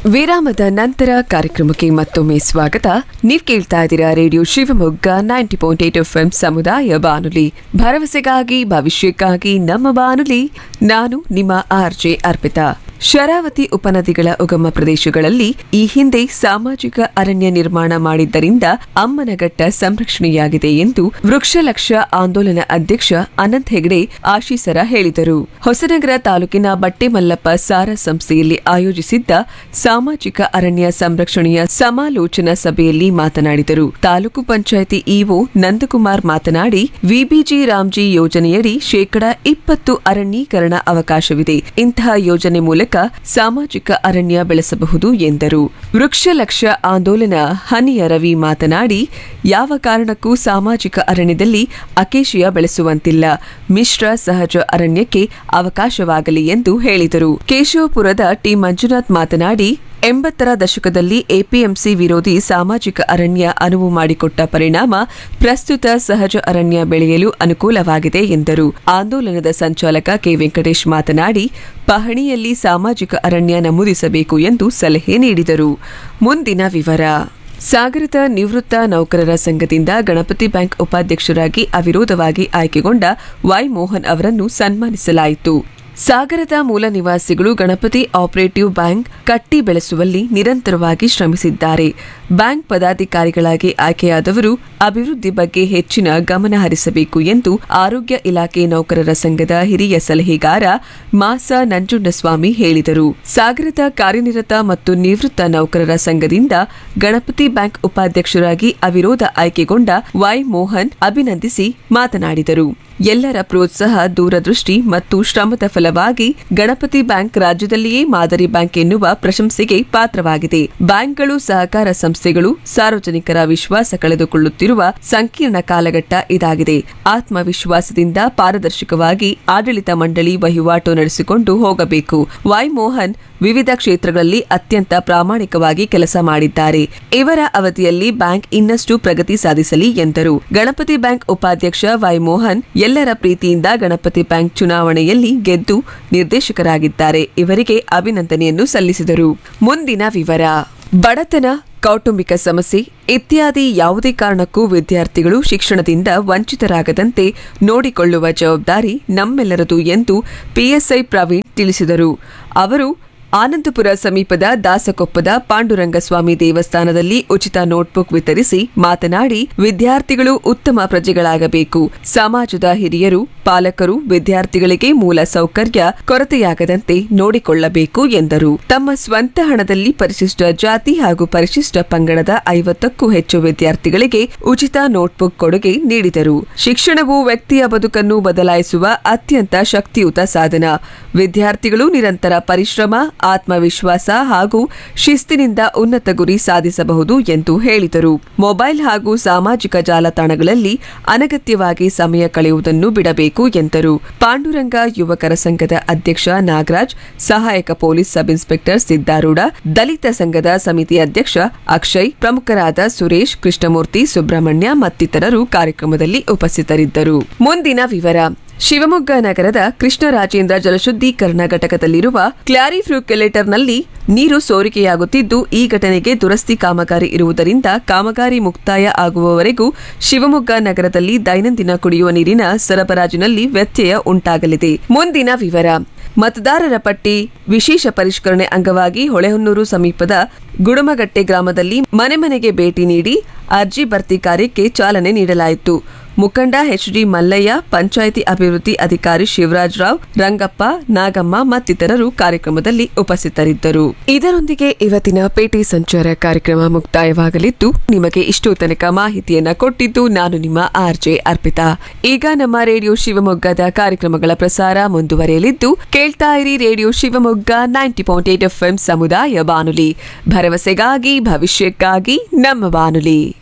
ವಿರಾಮದ ನಂತರ ಕಾರ್ಯಕ್ರಮಕ್ಕೆ ಮತ್ತೊಮ್ಮೆ ಸ್ವಾಗತ ನೀವ್ ಕೇಳ್ತಾ ಇದ್ದೀರಾ radio Shivamogga ninety point eight F ಸಮುದಾಯ ಬಾನುಲಿ ಭರವಸೆಗಾಗಿ ಭವಿಷ್ಯಕ್ಕಾಗಿ ನಮ್ಮ ಬಾನುಲಿ ನಾನು ನಿಮ್ಮ ಆರ್ ಜೆ ಅರ್ಪಿತಾ ಶರಾವತಿ ಉಪನದಿಗಳ ಉಗಮ ಪ್ರದೇಶಗಳಲ್ಲಿ ಈ ಹಿಂದೆ ಸಾಮಾಜಿಕ ಅರಣ್ಯ ನಿರ್ಮಾಣ ಮಾಡಿದ್ದರಿಂದ ಅಮ್ಮನಘಟ್ಟ ಸಂರಕ್ಷಣೆಯಾಗಿದೆ ಎಂದು ವೃಕ್ಷಲಕ್ಷ ಆಂದೋಲನ ಅಧ್ಯಕ್ಷ ಅನಂತ್ ಹೆಗಡೆ ಆಶೀಸರ ಹೇಳಿದರು ಹೊಸನಗರ ತಾಲೂಕಿನ ಬಟ್ಟೆಮಲ್ಲಪ್ಪ ಸಾರ ಸಂಸ್ಥೆಯಲ್ಲಿ ಆಯೋಜಿಸಿದ್ದ ಸಾಮಾಜಿಕ ಅರಣ್ಯ ಸಂರಕ್ಷಣೆಯ ಸಮಾಲೋಚನಾ ಸಭೆಯಲ್ಲಿ ಮಾತನಾಡಿದರು ತಾಲೂಕು ಪಂಚಾಯಿತಿ ಇಒ ನಂದಕುಮಾರ್ ಮಾತನಾಡಿ ವಿಬಿಜಿ ರಾಮ್ಜಿ ಯೋಜನೆಯಡಿ ಶೇಕಡಾ ಇಪ್ಪತ್ತು ಅರಣ್ಯೀಕರಣ ಅವಕಾಶವಿದೆ ಇಂತಹ ಯೋಜನೆ ಮೂಲಕ ಸಾಮಾಜಿಕ ಅರಣ್ಯ ಬೆಳೆಸಬಹುದು ಎಂದರು ವೃಕ್ಷ ಲಕ್ಷ ಆಂದೋಲನ ಹನಿಯ ರವಿ ಮಾತನಾಡಿ ಯಾವ ಕಾರಣಕ್ಕೂ ಸಾಮಾಜಿಕ ಅರಣ್ಯದಲ್ಲಿ ಅಕೇಶಿಯ ಬೆಳೆಸುವಂತಿಲ್ಲ ಮಿಶ್ರ ಸಹಜ ಅರಣ್ಯಕ್ಕೆ ಅವಕಾಶವಾಗಲಿ ಎಂದು ಹೇಳಿದರು ಕೇಶವಪುರದ ಟಿ ಮಂಜುನಾಥ್ ಮಾತನಾಡಿ ಎಂಬತ್ತರ ದಶಕದಲ್ಲಿ ಎಪಿಎಂಸಿ ವಿರೋಧಿ ಸಾಮಾಜಿಕ ಅರಣ್ಯ ಅನುವು ಮಾಡಿಕೊಟ್ಟ ಪರಿಣಾಮ ಪ್ರಸ್ತುತ ಸಹಜ ಅರಣ್ಯ ಬೆಳೆಯಲು ಅನುಕೂಲವಾಗಿದೆ ಎಂದರು ಆಂದೋಲನದ ಸಂಚಾಲಕ ಕೆ ವೆಂಕಟೇಶ್ ಮಾತನಾಡಿ ಪಹಣಿಯಲ್ಲಿ ಸಾಮಾಜಿಕ ಅರಣ್ಯ ನಮೂದಿಸಬೇಕು ಎಂದು ಸಲಹೆ ನೀಡಿದರು ಮುಂದಿನ ವಿವರ ಸಾಗರದ ನಿವೃತ್ತ ನೌಕರರ ಸಂಘದಿಂದ ಗಣಪತಿ ಬ್ಯಾಂಕ್ ಉಪಾಧ್ಯಕ್ಷರಾಗಿ ಅವಿರೋಧವಾಗಿ ಆಯ್ಕೆಗೊಂಡ ವೈ ಮೋಹನ್ ಅವರನ್ನು ಸನ್ಮಾನಿಸಲಾಯಿತು ಸಾಗರದ ಮೂಲ ನಿವಾಸಿಗಳು ಗಣಪತಿ ಆಪರೇಟಿವ್ ಬ್ಯಾಂಕ್ ಕಟ್ಟಿ ಬೆಳೆಸುವಲ್ಲಿ ನಿರಂತರವಾಗಿ ಶ್ರಮಿಸಿದ್ದಾರೆ ಬ್ಯಾಂಕ್ ಪದಾಧಿಕಾರಿಗಳಾಗಿ ಆಯ್ಕೆಯಾದವರು ಅಭಿವೃದ್ಧಿ ಬಗ್ಗೆ ಹೆಚ್ಚಿನ ಗಮನ ಹರಿಸಬೇಕು ಎಂದು ಆರೋಗ್ಯ ಇಲಾಖೆ ನೌಕರರ ಸಂಘದ ಹಿರಿಯ ಸಲಹೆಗಾರ ಮಾಸ ನಂಜುಂಡಸ್ವಾಮಿ ಹೇಳಿದರು ಸಾಗರದ ಕಾರ್ಯನಿರತ ಮತ್ತು ನಿವೃತ್ತ ನೌಕರರ ಸಂಘದಿಂದ ಗಣಪತಿ ಬ್ಯಾಂಕ್ ಉಪಾಧ್ಯಕ್ಷರಾಗಿ ಅವಿರೋಧ ಆಯ್ಕೆಗೊಂಡ ವೈ ಮೋಹನ್ ಅಭಿನಂದಿಸಿ ಮಾತನಾಡಿದರು ಎಲ್ಲರ ಪ್ರೋತ್ಸಾಹ ದೂರದೃಷ್ಟಿ ಮತ್ತು ಶ್ರಮದ ಫಲವಾಗಿ ಗಣಪತಿ ಬ್ಯಾಂಕ್ ರಾಜ್ಯದಲ್ಲಿಯೇ ಮಾದರಿ ಬ್ಯಾಂಕ್ ಎನ್ನುವ ಪ್ರಶಂಸೆಗೆ ಪಾತ್ರವಾಗಿದೆ ಬ್ಯಾಂಕ್ಗಳು ಸಹಕಾರ ಸಂಸ್ಥೆಗಳು ಸಾರ್ವಜನಿಕರ ವಿಶ್ವಾಸ ಕಳೆದುಕೊಳ್ಳುತ್ತಿರುವ ಸಂಕೀರ್ಣ ಕಾಲಘಟ್ಟ ಇದಾಗಿದೆ ಆತ್ಮವಿಶ್ವಾಸದಿಂದ ಪಾರದರ್ಶಕವಾಗಿ ಆಡಳಿತ ಮಂಡಳಿ ವಹಿವಾಟು ನಡೆಸಿಕೊಂಡು ಹೋಗಬೇಕು ವೈ ಮೋಹನ್ ವಿವಿಧ ಕ್ಷೇತ್ರಗಳಲ್ಲಿ ಅತ್ಯಂತ ಪ್ರಾಮಾಣಿಕವಾಗಿ ಕೆಲಸ ಮಾಡಿದ್ದಾರೆ ಇವರ ಅವಧಿಯಲ್ಲಿ ಬ್ಯಾಂಕ್ ಇನ್ನಷ್ಟು ಪ್ರಗತಿ ಸಾಧಿಸಲಿ ಎಂದರು ಗಣಪತಿ ಬ್ಯಾಂಕ್ ಉಪಾಧ್ಯಕ್ಷ ವೈ ಮೋಹನ್ ಎಲ್ಲರ ಪ್ರೀತಿಯಿಂದ ಗಣಪತಿ ಬ್ಯಾಂಕ್ ಚುನಾವಣೆಯಲ್ಲಿ ಗೆದ್ದು ನಿರ್ದೇಶಕರಾಗಿದ್ದಾರೆ ಇವರಿಗೆ ಅಭಿನಂದನೆಯನ್ನು ಸಲ್ಲಿಸಿದರು ಮುಂದಿನ ವಿವರ ಬಡತನ ಕೌಟುಂಬಿಕ ಸಮಸ್ಯೆ ಇತ್ಯಾದಿ ಯಾವುದೇ ಕಾರಣಕ್ಕೂ ವಿದ್ಯಾರ್ಥಿಗಳು ಶಿಕ್ಷಣದಿಂದ ವಂಚಿತರಾಗದಂತೆ ನೋಡಿಕೊಳ್ಳುವ ಜವಾಬ್ದಾರಿ ನಮ್ಮೆಲ್ಲರದು ಎಂದು ಪಿಎಸ್ಐ ಪ್ರವೀಣ್ ತಿಳಿಸಿದರು ಅವರು ಆನಂದಪುರ ಸಮೀಪದ ದಾಸಕೊಪ್ಪದ ಪಾಂಡುರಂಗಸ್ವಾಮಿ ದೇವಸ್ಥಾನದಲ್ಲಿ ಉಚಿತ ನೋಟ್ಬುಕ್ ವಿತರಿಸಿ ಮಾತನಾಡಿ ವಿದ್ಯಾರ್ಥಿಗಳು ಉತ್ತಮ ಪ್ರಜೆಗಳಾಗಬೇಕು ಸಮಾಜದ ಹಿರಿಯರು ಪಾಲಕರು ವಿದ್ಯಾರ್ಥಿಗಳಿಗೆ ಮೂಲ ಸೌಕರ್ಯ ಕೊರತೆಯಾಗದಂತೆ ನೋಡಿಕೊಳ್ಳಬೇಕು ಎಂದರು ತಮ್ಮ ಸ್ವಂತ ಹಣದಲ್ಲಿ ಪರಿಶಿಷ್ಟ ಜಾತಿ ಹಾಗೂ ಪರಿಶಿಷ್ಟ ಪಂಗಡದ ಐವತ್ತಕ್ಕೂ ಹೆಚ್ಚು ವಿದ್ಯಾರ್ಥಿಗಳಿಗೆ ಉಚಿತ ನೋಟ್ಬುಕ್ ಕೊಡುಗೆ ನೀಡಿದರು ಶಿಕ್ಷಣವು ವ್ಯಕ್ತಿಯ ಬದುಕನ್ನು ಬದಲಾಯಿಸುವ ಅತ್ಯಂತ ಶಕ್ತಿಯುತ ಸಾಧನ ವಿದ್ಯಾರ್ಥಿಗಳು ನಿರಂತರ ಪರಿಶ್ರಮ ಆತ್ಮವಿಶ್ವಾಸ ಹಾಗೂ ಶಿಸ್ತಿನಿಂದ ಉನ್ನತ ಗುರಿ ಸಾಧಿಸಬಹುದು ಎಂದು ಹೇಳಿದರು ಮೊಬೈಲ್ ಹಾಗೂ ಸಾಮಾಜಿಕ ಜಾಲತಾಣಗಳಲ್ಲಿ ಅನಗತ್ಯವಾಗಿ ಸಮಯ ಕಳೆಯುವುದನ್ನು ಬಿಡಬೇಕು ಎಂದರು ಪಾಂಡುರಂಗ ಯುವಕರ ಸಂಘದ ಅಧ್ಯಕ್ಷ ನಾಗರಾಜ್ ಸಹಾಯಕ ಪೊಲೀಸ್ ಸಬ್ ಇನ್ಸ್ಪೆಕ್ಟರ್ ಸಿದ್ದಾರೂಢ ದಲಿತ ಸಂಘದ ಸಮಿತಿ ಅಧ್ಯಕ್ಷ ಅಕ್ಷಯ್ ಪ್ರಮುಖರಾದ ಸುರೇಶ್ ಕೃಷ್ಣಮೂರ್ತಿ ಸುಬ್ರಹ್ಮಣ್ಯ ಮತ್ತಿತರರು ಕಾರ್ಯಕ್ರಮದಲ್ಲಿ ಉಪಸ್ಥಿತರಿದ್ದರು ಮುಂದಿನ ವಿವರ ಶಿವಮೊಗ್ಗ ನಗರದ ಕೃಷ್ಣರಾಜೇಂದ್ರ ಜಲಶುದ್ದೀಕರಣ ಘಟಕದಲ್ಲಿರುವ ಕ್ಲಾರಿಫ್ರೂಕೆಲೇಟರ್ನಲ್ಲಿ ನೀರು ಸೋರಿಕೆಯಾಗುತ್ತಿದ್ದು ಈ ಘಟನೆಗೆ ದುರಸ್ತಿ ಕಾಮಗಾರಿ ಇರುವುದರಿಂದ ಕಾಮಗಾರಿ ಮುಕ್ತಾಯ ಆಗುವವರೆಗೂ ಶಿವಮೊಗ್ಗ ನಗರದಲ್ಲಿ ದೈನಂದಿನ ಕುಡಿಯುವ ನೀರಿನ ಸರಬರಾಜಿನಲ್ಲಿ ವ್ಯತ್ಯಯ ಉಂಟಾಗಲಿದೆ ಮುಂದಿನ ವಿವರ ಮತದಾರರ ಪಟ್ಟಿ ವಿಶೇಷ ಪರಿಷ್ಕರಣೆ ಅಂಗವಾಗಿ ಹೊಳೆಹೊನ್ನೂರು ಸಮೀಪದ ಗುಡುಮಗಟ್ಟೆ ಗ್ರಾಮದಲ್ಲಿ ಮನೆ ಮನೆಗೆ ಭೇಟಿ ನೀಡಿ ಅರ್ಜಿ ಭರ್ತಿ ಕಾರ್ಯಕ್ಕೆ ಚಾಲನೆ ನೀಡಲಾಯಿತು ಮುಖಂಡ ಎಚ್ಡಿ ಮಲ್ಲಯ್ಯ ಪಂಚಾಯಿತಿ ಅಭಿವೃದ್ಧಿ ಅಧಿಕಾರಿ ಶಿವರಾಜ್ ರಾವ್ ರಂಗಪ್ಪ ನಾಗಮ್ಮ ಮತ್ತಿತರರು ಕಾರ್ಯಕ್ರಮದಲ್ಲಿ ಉಪಸ್ಥಿತರಿದ್ದರು ಇದರೊಂದಿಗೆ ಇವತ್ತಿನ ಪೇಟೆ ಸಂಚಾರ ಕಾರ್ಯಕ್ರಮ ಮುಕ್ತಾಯವಾಗಲಿದ್ದು ನಿಮಗೆ ಇಷ್ಟೋ ತನಕ ಮಾಹಿತಿಯನ್ನ ಕೊಟ್ಟಿದ್ದು ನಾನು ನಿಮ್ಮ ಆರ್ಜೆ ಅರ್ಪಿತಾ ಈಗ ನಮ್ಮ ರೇಡಿಯೋ ಶಿವಮೊಗ್ಗದ ಕಾರ್ಯಕ್ರಮಗಳ ಪ್ರಸಾರ ಮುಂದುವರಿಯಲಿದ್ದು ಕೇಳ್ತಾ ಇರಿ radio Shivamogga ninety point eight F ಸಮುದಾಯ ಬಾನುಲಿ ಭರವಸೆಗಾಗಿ ಭವಿಷ್ಯಕ್ಕಾಗಿ ನಮ್ಮ ಬಾನುಲಿ